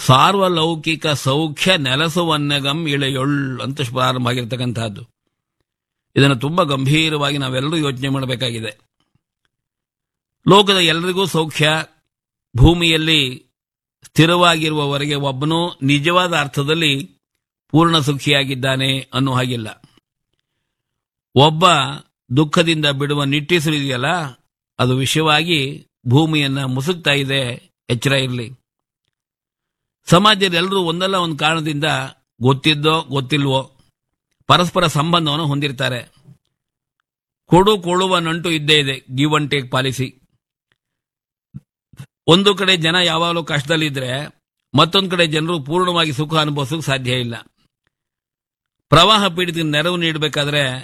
ಸಾರ್ವಲೌಕಿಕ ಸೌಖ್ಯ ನೆಲಸುವನ್ನಗಂ ಇಳೆಯೊಳ್ ಅಂತ ಪ್ರಾರಂಭ ಆಗಿರ್ತಕ್ಕಂತಹದ್ದು ಇದನ್ನು ತುಂಬಾ ಗಂಭೀರವಾಗಿ ನಾವೆಲ್ಲರೂ ಯೋಚನೆ ಮಾಡಬೇಕಾಗಿದೆ ಲೋಕದ ಎಲ್ಲರಿಗೂ ಸೌಖ್ಯ ಭೂಮಿಯಲ್ಲಿ ಸ್ಥಿರವಾಗಿರುವವರೆಗೆ ಒಬ್ಬನು ನಿಜವಾದ ಅರ್ಥದಲ್ಲಿ ಪೂರ್ಣ ಸುಖಿಯಾಗಿದ್ದಾನೆ ಅನ್ನೋ ಹಾಗಿಲ್ಲ ಒಬ್ಬ ದುಃಖದಿಂದ ಬಿಡುವ ನಿಟ್ಟೀಸಲು ಇದೆಯಲ್ಲ ಅದು ವಿಷಯವಾಗಿ ಭೂಮಿಯನ್ನ ಮುಸುಕ್ತಾ ಇದೆ ಎಚ್ಚರ ಇರಲಿ ಸಮಾಜದಲ್ಲಿ ಎಲ್ಲರೂ ಒಂದಲ್ಲ ಒಂದು ಕಾರಣದಿಂದ ಗೊತ್ತಿದ್ದೋ ಗೊತ್ತಿಲ್ವೋ ಪರಸ್ಪರ ಸಂಬಂಧವನ್ನು ಹೊಂದಿರ್ತಾರೆ ಕೊಡು ಕೊಳ್ಳುವ ನಂಟು ಇದ್ದೇ ಇದೆ ಗಿವ್ ಅಂಡ್ ಟೇಕ್ ಪಾಲಿಸಿ ಒಂದು ಕಡೆ ಜನ ಯಾವಾಗಲೂ ಕಷ್ಟದಲ್ಲಿದ್ರೆ ಮತ್ತೊಂದು ಕಡೆ ಜನರು ಪೂರ್ಣವಾಗಿ ಸುಖ ಅನುಭವಿಸೋಕೆ ಸಾಧ್ಯ ಇಲ್ಲ ಪ್ರವಾಹ ಪೀಡಿತ ನೆರವು ನೀಡಬೇಕಾದ್ರೆ